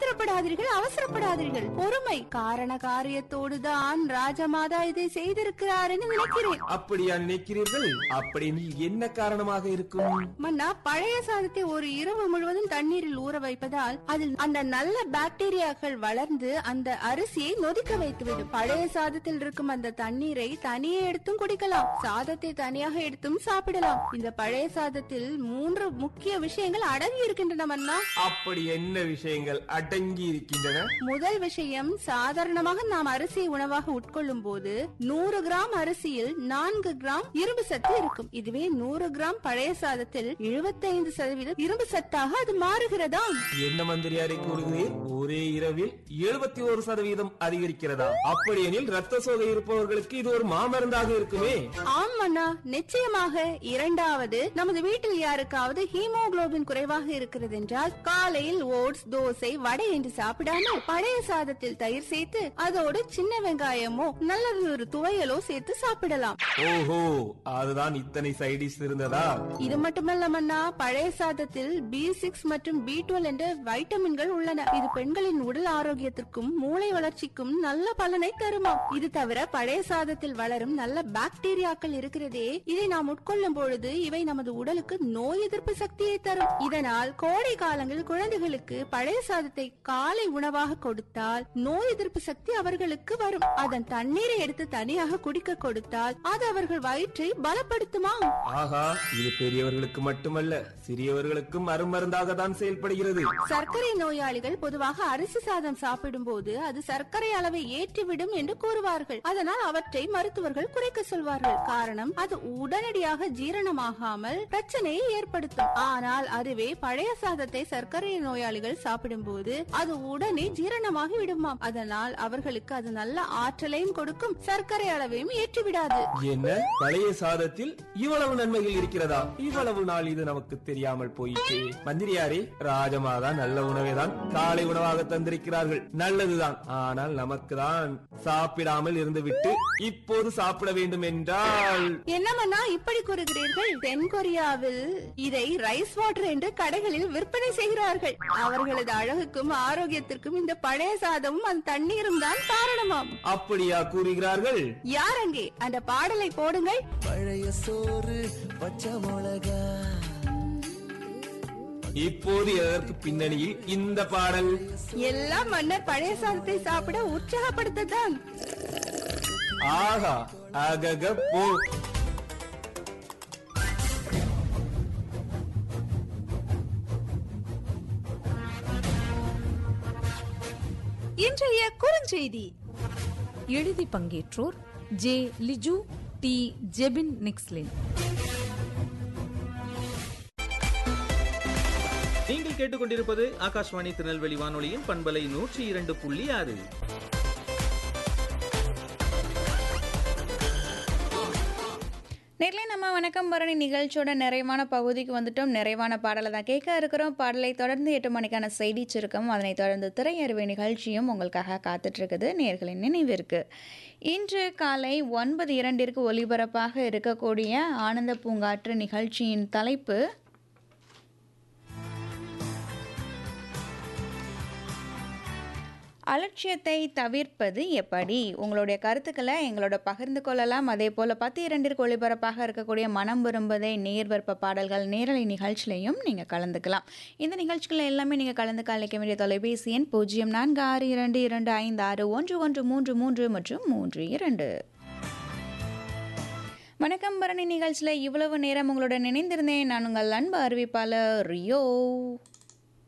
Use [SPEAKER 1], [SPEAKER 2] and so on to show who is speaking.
[SPEAKER 1] ஆத்திரப்படாதீர்கள் அவசரப்படாதீர்கள் பொறுமை காரண காரியத்தோடு தான் ராஜமாதா இதை செய்திருக்கிறார் என்று நினைக்கிறேன்
[SPEAKER 2] அப்படியா நினைக்கிறீர்கள் அப்படியெனில் என்ன காரணமாக இருக்கும்
[SPEAKER 1] மன்னா பழைய சாதத்தை ஒரு இரவு முழுவதும் தண்ணீரில் ஊற வைப்பதால் அதில் அந்த நல்ல பாக்டீரியாக்கள் வளர்ந்து அந்த அரிசியை நொதிக்க வைத்துவிடும் பழைய சாதத்தில் இருக்கும் அந்த தண்ணீரை தனியே எடுத்தும் குடிக்கலாம் சாதத்தை தனியாக எடுத்தும் சாப்பிடலாம் இந்த பழைய சாதத்தில் மூன்று முக்கிய விஷயங்கள் அடங்கி இருக்கின்றன மன்னா
[SPEAKER 2] அப்படி என்ன விஷயங்கள் அடங்கி இருக்கின்றன
[SPEAKER 1] முதல் விஷயம் சாதாரணமாக நாம் அரிசியை உணவாக உட்கொள்ளும் போது நூறு கிராம் அரிசியில் நான்கு கிராம் இரும்பு சத்து இருக்கும் இதுவே நூறு கிராம் பழைய சாதத்தில் 75% சதவீதம் இரும்பு சத்தாக அது மாறுகிறதாம்
[SPEAKER 2] என்ன மந்திரியாரை கூறுகிறீர் ஒரே இரவில் எழுபத்தி ஒரு சதவீதம் அதிகரிக்கிறதா அப்படியெனில் ரத்த சோகை இருப்பவர்களுக்கு இது ஒரு மாமருந்தாக இருக்குமே
[SPEAKER 1] ஆம் அண்ணா நிச்சயமாக இரண்டாவது நமது வீட்டில் யாருக்காவது ஹீமோகுளோபின் குறைவாக இருக்கிறது என்றால் காலையில் ஓட்ஸ் தோசை வடை என்று சாப்பிடாமல் பழைய சாதத்தில் தயிர் சேர்த்து அதோடு சின்ன வெங்காயமோ நல்லது ஒரு துவையலோ சேர்த்து சாப்பிடலாம்
[SPEAKER 2] ஓஹோ அதுதான் இத்தனை சைடிஸ் இருந்ததா
[SPEAKER 1] இது மட்டுமல்ல மன்னா பழைய சாதத்தில் பி சிக்ஸ் மற்றும் பி டுவெல் என்ற வைட்டமின்கள் உள்ளன இது பெண்களின் உடல் ஆரோக்கியத்திற்கும் மூளை வளர்ச்சிக்கும் நல்ல பலனை தருமாம் இது தவிர பழைய சாதத்தில் வளரும் நல்ல பாக்டீரியாக்கள் இருக்கிறதே இதை நாம் உட்கொள்ளும் பொழுது இவை நமது உடலுக்கு நோய் எதிர்ப்பு சக்தியை தரும் இதனால் கோடை காலங்களில் குழந்தைகளுக்கு பழைய சாதத்தை காலை உணவாக கொடுத்தால் நோய் எதிர்ப்பு சக்தி அவர்களுக்கு வரும் அதன் தண்ணீரை எடுத்து தனியாக குடிக்க கொடுத்தால் அது அவர்கள் வயிற்றை பலப்படுத்துமாம்
[SPEAKER 2] ஆஹா இது பெரியவர்களுக்கு மட்டுமல்ல சிறியவர்களுக்கும் அருமருந்தாக தான் செயல்படுகிறது
[SPEAKER 1] சர்க்கரை நோயாளிகள் பொதுவாக அரிசி சாதம் சாப்பிடும் போது அது சர்க்கரை அளவை ஏற்றிவிடும் என்று கூறுவார்கள் அதனால் அவற்றை மருத்துவர்கள் குறைக்க சொல்வார்கள் காரணம் அது உடனடியாக ஜீரணமாகாமல் பிரச்சனையை ஏற்படுத்தும் ஆனால் அதுவே பழைய சாதத்தை சர்க்கரை நோயாளிகள் சாப்பிடும் போது அது உடனே ஜீரணமாகி விடுமாம் அதனால் அவர்களுக்கு அது நல்ல ஆற்றலையும் கொடுக்கும் சர்க்கரை அளவையும் ஏற்றிவிடாது
[SPEAKER 2] என்ன பழைய சாதத்தில் இவ்வளவு நன்மைகள் இருக்கிறதா இவ்வளவு நாள் இது நமக்கு தெரியாமல் போயிற்று மந்திரியாரே ராஜமாதா நல்ல உணவை தான் காலை உணவாக தந்திருக்கிறார்கள் நல்லதுதான் ஆனால் நமக்கு தான் சாப்பிடாமல் இருந்துவிட்டு இப்போது சாப்பிட வேண்டும் என்றால்
[SPEAKER 1] என்னமண்ணா இப்படி கூறுகிறீர்கள் தென் கொரியாவில் இதை ரைஸ் வாட்டர் என்று கடைகளில் விற்பனை செய்கிறார்கள் அவர்களது அழகுக்கும் ஆரோக்கியத்திற்கும் இந்த பழைய சாதமும் அந்த தண்ணீரும் தான் காரணமாம்
[SPEAKER 2] அப்படியா கூறுகிறார்கள்
[SPEAKER 1] யார் அங்கே அந்த பாடலை போடுங்கள்
[SPEAKER 3] பழைய சோறு பச்சை மிளகா
[SPEAKER 2] இப்போது எதற்கு பின்னணியில் இந்த பாடல்
[SPEAKER 1] எல்லாம் மன்னர் பழைய சாதத்தை சாப்பிட உற்சாகப்படுத்தத்தான்
[SPEAKER 2] ஆஹா அகக போ
[SPEAKER 4] இன்றைய குறுஞ்செய்தி
[SPEAKER 5] எழுதி பங்கேற்றோர் ஜே லிஜு டி ஜெபின் நிக்ஸ்லின்
[SPEAKER 6] நீங்கள் கேட்டுக்கொண்டிருப்பது ஆகாஷ்வாணி திருநெல்வேலி வானொலியின் பண்பலை நூற்றி இரண்டு புள்ளி ஆறு
[SPEAKER 7] நேர்ல நம்ம வணக்கம் பரணி நிகழ்ச்சியோட நிறைவான பகுதிக்கு வந்துட்டோம் நிறைவான பாடலை தான் கேட்க இருக்கிறோம் பாடலை தொடர்ந்து எட்டு மணிக்கான செய்தி சுருக்கம் அதனைத் தொடர்ந்து திரையறிவை நிகழ்ச்சியும் உங்களுக்காக காத்துட்டு இருக்குது நேர்களின் நினைவிற்கு இன்று காலை ஒன்பது இரண்டிற்கு ஒலிபரப்பாக இருக்கக்கூடிய ஆனந்த பூங்காற்று நிகழ்ச்சியின் தலைப்பு அலட்சியத்தை தவிர்ப்பது எப்படி உங்களுடைய கருத்துக்களை எங்களோட பகிர்ந்து கொள்ளலாம் அதே போல் பத்து இரண்டிற்கு ஒளிபரப்பாக இருக்கக்கூடிய மனம் விரும்புவதை நேர்வற்ப பாடல்கள் நேரலை நிகழ்ச்சிலையும் நீங்கள் கலந்துக்கலாம் இந்த நிகழ்ச்சிகள் எல்லாமே நீங்கள் கலந்து அழைக்க வேண்டிய தொலைபேசி எண் பூஜ்ஜியம் நான்கு ஆறு இரண்டு இரண்டு ஐந்து ஆறு ஒன்று ஒன்று மூன்று மூன்று மற்றும் மூன்று இரண்டு வணக்கம் பரணி நிகழ்ச்சியில் இவ்வளவு நேரம் உங்களுடன் இணைந்திருந்தேன் நான் உங்கள் அன்பு அறிவிப்பாளர் ரியோ